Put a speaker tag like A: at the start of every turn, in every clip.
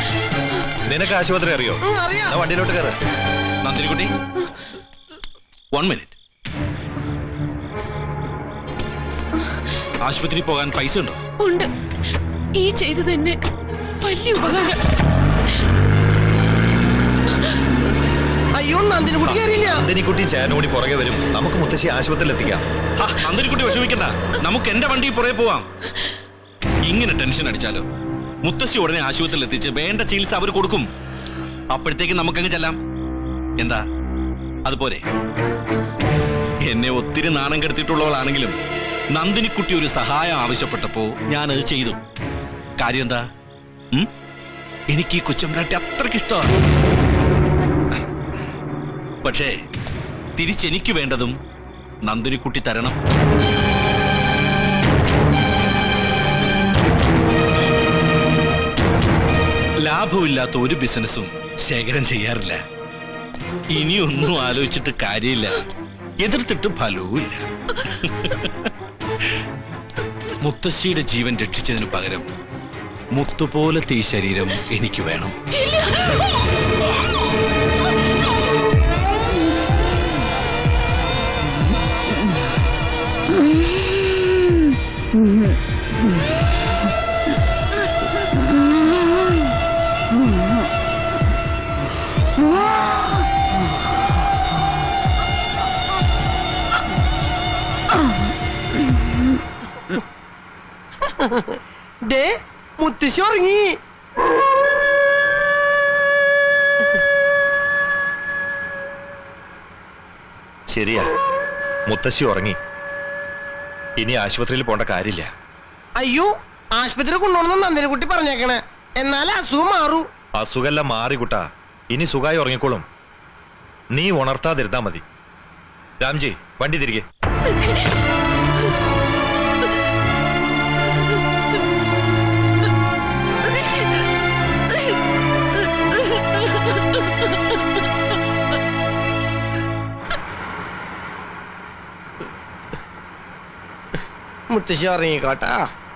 A: നിനക്ക് ആശുപത്രി അറിയോ
B: ഉം, അറിയാം
A: എന്നാ വണ്ടിയിലോട്ട് കയറ്
C: നന്ദിനിക്കുട്ടി വൺ മിനിറ്റ് ആശുപത്രി പോകാൻ പൈസ ഉണ്ടോ
D: ഉണ്ട് ഈ ചെയ്തു തന്നെ വലിയ ഉപകാരം
B: അയ്യോ നന്ദിനി കുട്ടി കയറിയില്ല
A: നന്ദിനിക്കുട്ടി ചേനോടി പുറകെ വരും നമുക്ക് മുത്തശ്ശി ആശുപത്രിയിൽ എത്തിക്കാം
C: ഹാ, നന്ദിനിക്കുട്ടി വിഷമിക്കണ്ട നമുക്ക് എന്റെ വണ്ടി പുറകെ പോവാം ഇങ്ങനെ ടെൻഷൻ അടിച്ചാലോ മുത്തശ്ശി ഉടനെ ആശുപത്രിയിൽ എത്തിച്ച് വേണ്ട ചികിത്സ അവർ കൊടുക്കും അപ്പോഴത്തേക്ക് നമുക്കങ്ങ് ചെല്ലാം എന്താ അതുപോലെ എന്നെ ഒത്തിരി നാണം കെടുത്തിട്ടുള്ളവളാണെങ്കിലും നന്ദിനിക്കുട്ടി ഒരു സഹായം ആവശ്യപ്പെട്ടപ്പോ ഞാനത് ചെയ്തു കാര്യം എന്താ ഉം? എനിക്ക് ഈ കൊച്ചമ്പ്രാട്ടി അത്രയ്ക്ക് ഇഷ്ടമാണ് പക്ഷേ തിരിച്ചെനിക്ക് വേണ്ടതും നന്ദിനിക്കുട്ടി തരണം ലാഭമില്ലാത്ത ഒരു ബിസിനസ്സും ശേഖരം ചെയ്യാറില്ല ഇനിയൊന്നും ആലോചിച്ചിട്ട് കാര്യമില്ല എതിർത്തിട്ട് ഫലവുമില്ല മുത്തശ്ശിയുടെ ജീവൻ രക്ഷിച്ചതിന് പകരം മുത്തുപോലത്തെ ഈ ശരീരം എനിക്ക് വേണം
B: ദേ മുത്തശ്ശി ഉറങ്ങി
A: ശരിയാ മുത്തശ്ശി ഉറങ്ങി ഇനി ആശുപത്രിയിൽ പോണ്ട കാര്യമില്ല
B: അയ്യോ ആശുപത്രി കൊണ്ടുപോകണമെന്ന് നന്ദിനി കുട്ടി പറഞ്ഞേക്കണേ എന്നാലേ അസുഖം മാറൂ
A: അസുഖമെല്ലാം മാറി കുട്ടാ ഇനി സുഖമായി ഉറങ്ങിക്കോളും നീ ഉണർത്താതിരുന്നാ മതി രാംജി വണ്ടി തിരികെ
B: മുത്തശ്ശി ഉറങ്ങിക്കോട്ടാ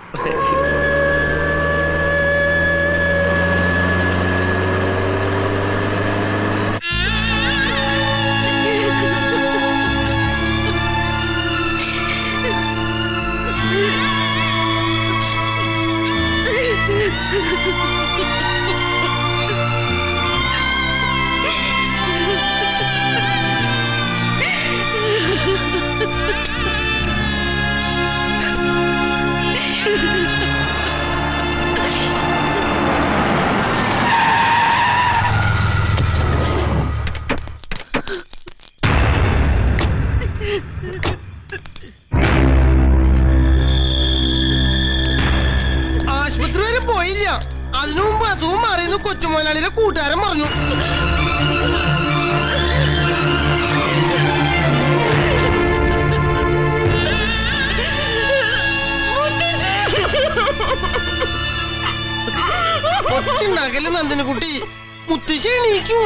B: ആശുപത്രി വരെ പോയില്ല അതിനു മുമ്പ് അസുഖം മാറിയെന്ന് കൊച്ചുമോലാളിയുടെ കൂട്ടുകാരൻ പറഞ്ഞു കൊച്ചുണ്ടാക്കല് നന്ദിനി കുട്ടി മുത്തശ്ശി എണീക്കും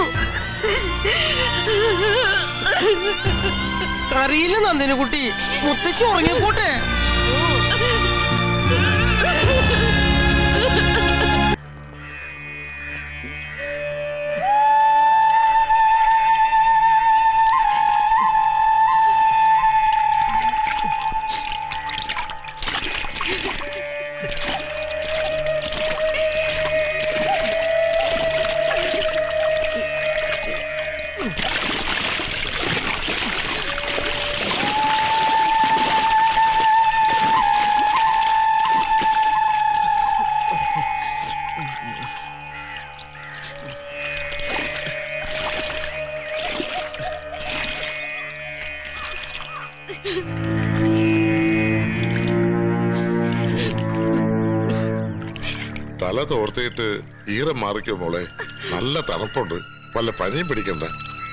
B: കറിയില്ല നന്ദിനി കുട്ടി മുത്തശ്ശി ഉറങ്ങിക്കോട്ടെ
E: തല തോർത്തിയിട്ട് ഈറം മാറിക്കോ മോളെ നല്ല തണുപ്പുണ്ട് വല്ല പനിയും പിടിക്കണ്ട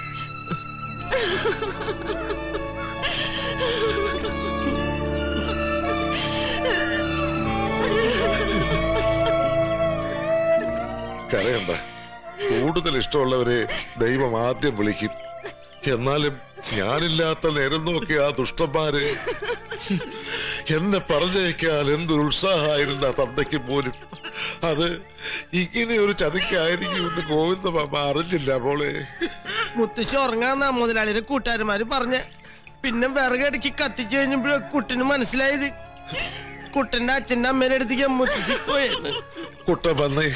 E: കരയണ്ട കൂടുതൽ ഇഷ്ടമുള്ളവരെ ദൈവം ആദ്യം വിളിക്കും എന്നാലും ഞാനില്ലാത്ത നേരം നോക്കി ആ ദുഷ്ടന്മാര് എന്നെ പറഞ്ഞയക്കാൻ എന്തൊരു ഉത്സാഹമായിരുന്നു ആ തന്തയ്ക്ക് പോലും അത് ഇങ്ങനെ ഒരു ചതിക്കായിരിക്കുമെന്ന് ഗോവിന്ദ മാമ അറിഞ്ഞില്ല മോളെ
B: മുത്തശ്ശി ഉറങ്ങാന്നാ മുതലാളിയുടെ കൂട്ടുകാരന്മാര് പറഞ്ഞ് പിന്നെ വിറകടുക്കി കത്തിച്ചു കഴിഞ്ഞപ്പോഴേ കുട്ടിന് മനസ്സിലായത് കുട്ടന്റെ അച്ഛന്റെ അമ്മേനെ അടുത്തേക്ക് മുത്തശ്ശി പോയെന്ന്
E: കുട്ട വന്നേ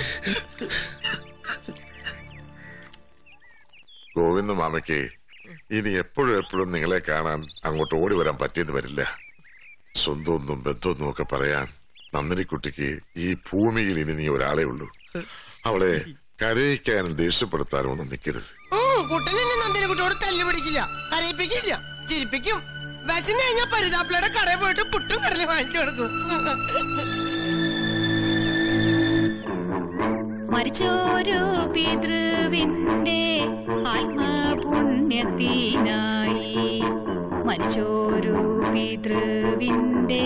E: ഗോവിന്ദ മാമയ്ക്ക് ഇനി എപ്പോഴും എപ്പോഴും നിങ്ങളെ കാണാൻ അങ്ങോട്ട് ഓടി വരാൻ പറ്റിയെന്ന് വരില്ല സ്വന്തമൊന്നും ബന്ധമൊന്നും ഒക്കെ പറയാൻ നന്ദിനിക്കുട്ടിക്ക് ഈ ഭൂമിയിൽ ഇനി നീ ഒരാളേ ഉള്ളൂ അവളെ കരയിക്കാനും ദേഷ്യപ്പെടുത്താനും ഒന്നും നിൽക്കരുത്
B: കുട്ടൻ എന്നെ നന്ദിനി കുട്ടിയോട് തല്ലു പിടിക്കില്ല കരയിപ്പിക്കില്ല ചിരിപ്പിക്കും വിശന്ന് കഴിഞ്ഞാൽ പരിതാപ്പിളയുടെ കടയിൽ പോയിട്ട് പുട്ടും കടലും വാങ്ങിച്ചു കൊടുക്കും
F: മരിച്ചോരു പിതൃവിന്റെ ആത്മപുണ്യത്തിനായി മരിച്ചോരു പിതൃവിന്റെ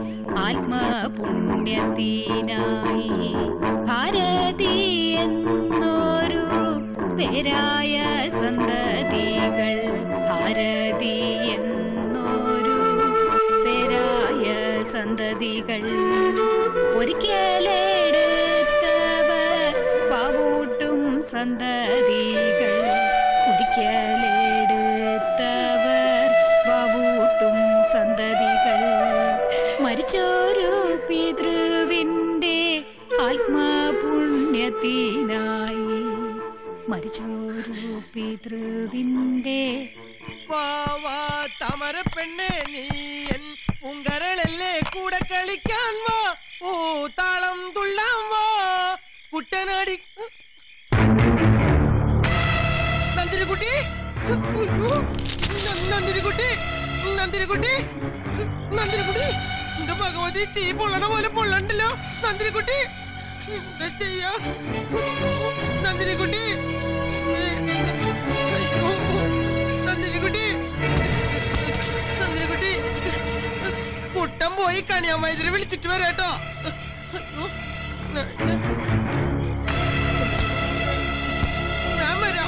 F: ആത്മപുണ്യത്തിനായി ഭാരതി എന്നൊരു പേരായ സന്തതികൾ ഭാരതി എന്നൊരു പേരായ സന്തതികൾ ഒരിക്കലെടുത്തവർ പാവൂട്ടും സന്തതികൾ ഒരിക്കലെടുത്തവർ പാവൂട്ടും സന്തതികൾ മരിച്ചോരു പിതൃവിന്റെ ആത്മപുണ്യത്തിനായി മരിച്ചോരു പിതൃവിന്റെ
B: വാ വാ തമര പെണ്ണെ നീ എൻ പൂങ്കരളല്ലേ കൂടെ കളിക്കാൻ വാ ഓ താളം തുള്ളാൻ വാ കുട്ടനാടി നന്ദിനിക്കുട്ടി ഉയ്യോ, ന- നന്ദിനിക്കുട്ടി നന്ദിനിക്കുട്ടി നന്ദിനിക്കുട്ടി എന്റെ ഭഗവതി തീ പൊള്ളണ പോലെ പൊള്ളണ്ടല്ലോ നന്ദിനിക്കുട്ടി എന്താ ചെയ്യാ നന്ദിനിക്കുട്ടി അയ്യോ നന്ദിനിക്കുട്ടി നന്ദിനിക്കുട്ടി കുട്ടൻ പോയി കണിയാമൈദ്യരെ വിളിച്ചിട്ട് വരാട്ടോ അയ്യോ, ന- ന- ഞാൻ വരാം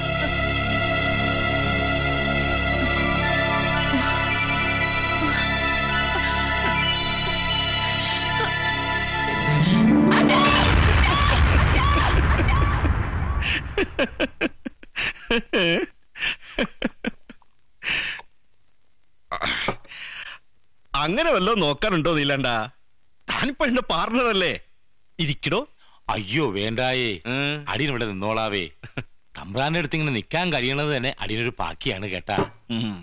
C: അങ്ങനെ വല്ലോ നോക്കാനുണ്ടോ നീലണ്ട താനിപ്പോ എന്റെ പാർട്ണർ അല്ലേ ഇരിക്കടോ
G: അയ്യോ വേണ്ടായേ അടിയൻ ഇവിടെ നിന്നോളാവേ തമ്പ്രാന്റെ അടുത്ത് ഇങ്ങനെ നിക്കാൻ കഴിയണത് തന്നെ അടിയനൊരു പാക്കിയാണ് കേട്ടാ
C: ഉം.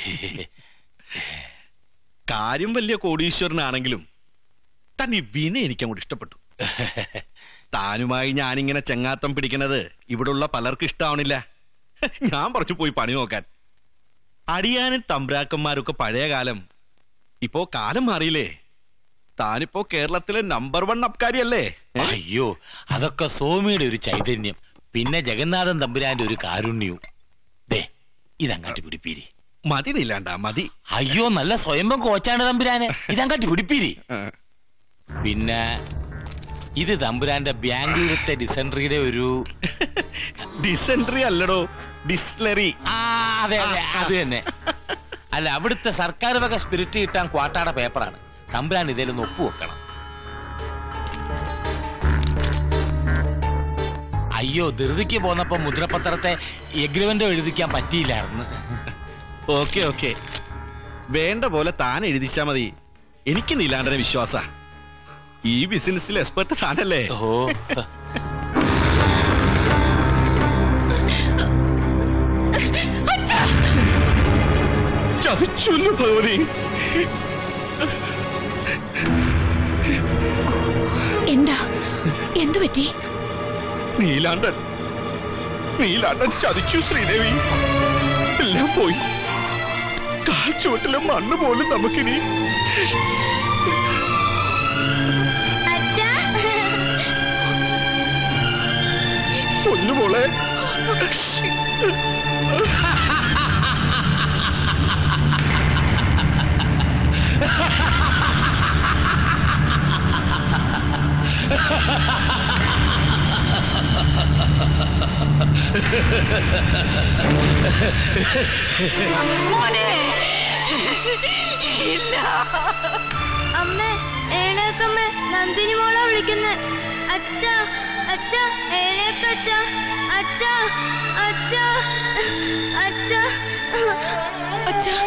C: കാര്യം വലിയ കോടീശ്വരനാണെങ്കിലും താൻ ഈ വിന എനിക്ക് അങ്ങോട്ട് ഇഷ്ടപ്പെട്ടു താനുമായി ഞാനിങ്ങനെ ചെങ്ങാത്തം പിടിക്കണത് ഇവിടുള്ള പലർക്കും ഇഷ്ടാവണില്ല ഞാൻ പറഞ്ഞു പോയി പണി നോക്കാൻ അടിയാനും തമ്പ്രാക്കന്മാരൊക്കെ പഴയ കാലം ഇപ്പോ കാലം മാറിയില്ലേ താനിപ്പോ കേരളത്തിലെ നമ്പർ വൺ അബ്കാരിയല്ലേ
G: അയ്യോ അതൊക്കെ സോമിയുടെ ഒരു ചൈതന്യം പിന്നെ ജഗന്നാഥൻ തമ്പുരാന്റെ ഒരു കാരുണ്യവും ദേ ഇതങ്ങാട്ടി പിടിപ്പീരി
C: മതി നീലാണ്ട മതി
G: അയ്യോ നല്ല സ്വയംഭം കോച്ചാണ് തമ്പുരാന് ഇതങ്ങാട്ടി പിടിപ്പീരി പിന്നെ ഇത് തമ്പുരാന്റെ ബാംഗ്ലൂരത്തെ ഡിസെൻട്രിയുടെ ഒരു
C: ഡിസെൻട്രി അല്ലടോ ഡിസ്ലറി
G: ആ അതെ അതെ അത് തന്നെ അല്ല അവിടുത്തെ സർക്കാർ വക സ്പിരിറ്റ് കിട്ടാൻ ക്വാട്ടാടെ പേപ്പറാണ് തമ്പുരാൻ ഇതേലൊന്ന് ഒപ്പുവെക്കണം അയ്യോ ധൃതിക്ക് പോന്നപ്പോ മുദ്രപത്രത്തെ എഗ്രിമെന്റ് എഴുതിക്കാൻ പറ്റിയില്ലായിരുന്നു
C: ഓക്കെ ഓക്കെ വേണ്ട പോലെ താൻ എഴുതിച്ചാ മതി എനിക്ക് നീലാണ്ടനെ വിശ്വാസ ഈ ബിസിനസ്സിൽ എക്സ്പെർട്ട് താനല്ലേ
G: ഓ
C: ചതിച്ചല്ലോ ഭഗവതി
F: എന്താ എന്തു പറ്റി
C: നീലാണ്ടൻ നീലാണ്ടൻ ചതിച്ചു ശ്രീദേവി എല്ലാം പോയി കാൽച്ചുവട്ടിലെ മണ്ണ് പോലും നമുക്കിനി പൊന്നുമോളെ
H: അമ്മേ ഏണക്കമ്മേ നന്ദിനി മോളെ വിളിക്കുന്നേ അച്ഛ അച്ഛ എഴുന്നേക്ക് അച്ഛ അച്ഛ അച്ഛ അച്ഛ
D: അച്ഛാ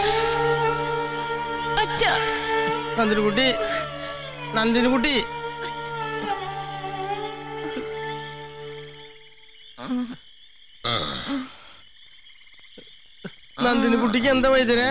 D: അച്ഛാ
B: നന്ദിനിക്കുട്ടി നന്ദിനിക്കുട്ടി നന്ദിനിക്കുട്ടിക്ക് എന്താ വൈദ്യരെ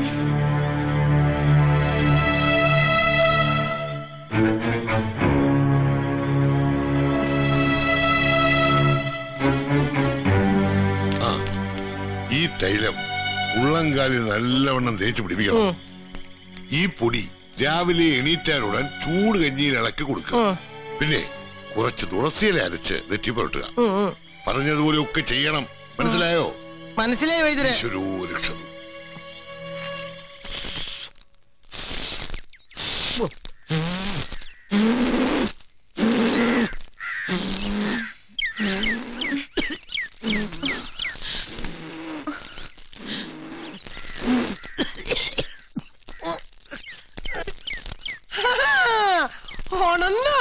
E: ആ ഈ തൈലം ഉള്ളംകാലിൽ നല്ലവണ്ണം തേച്ച് പിടിപ്പിക്കണം
B: ഉം,
E: ഈ പൊടി രാവിലെ എണീറ്റാലുടൻ ചൂട് കഞ്ഞിയിൽ ഇളക്കി കൊടുക്കുക
B: ഉം,
E: പിന്നെ കുറച്ച് തുളസിയില അരച്ച് നെറ്റി പുരട്ടുക
B: ഉം, ഉം.
E: പറഞ്ഞതുപോലെ ഒക്കെ ചെയ്യണം മനസ്സിലായോ
B: മനസ്സിലായി വൈദ്യരെ
E: ഈശ്വരോ രക്ഷതു
B: ഉണന്നോ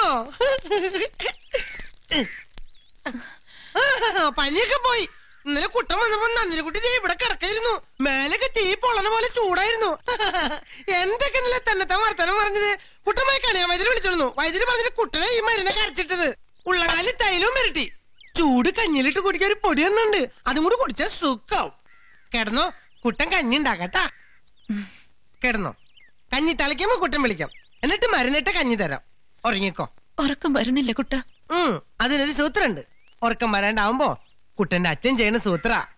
B: പനിയൊക്കെ പോയി ഇന്നലെ കുട്ടൻ വന്നപ്പോ നന്ദിനിക്കുട്ടി ദേ ഇവിടെ കിടക്കായിരുന്നു മേലൊക്കെ തീ പൊള്ളണ പോലെ ചൂടായിരുന്നു എന്തൊക്കെ ഇന്നലെ തന്നെത്താൻ വർത്തനം പറഞ്ഞത് കുട്ടമായി കണിയാൻ വൈദ്യുതി വിളിച്ചിരുന്നു വൈദ്യുതി പറഞ്ഞിട്ട് കുട്ടനെ ഈ മരുന്ന് കരച്ചിട്ടത് ഉള്ളകാലിൽ തൈലവും വരട്ടി ചൂട് കഞ്ഞിലിട്ട് കുടിക്കാൻ ഒരു പൊടി ഒന്നുണ്ട് അതും കൂടി കുടിച്ചാൽ സുഖാവും കിടന്നോ കുട്ടൻ കഞ്ഞി ഉണ്ടാക്കട്ടാ കിടന്നോ കഞ്ഞി തളിക്കുമ്പോ കുട്ടൻ വിളിക്കാം എന്നിട്ട് മരുന്നിട്ട് കഞ്ഞി തരാം ഉറങ്ങിക്കോ
D: ഉറക്കം വരണില്ല കുട്ട
B: ഉം അതിനൊരു സൂത്രണ്ട് ഉറക്കം വരാണ്ടാവുമ്പോ കുട്ടന്റെ അച്ഛൻ ചെയ്യുന്ന സൂത്ര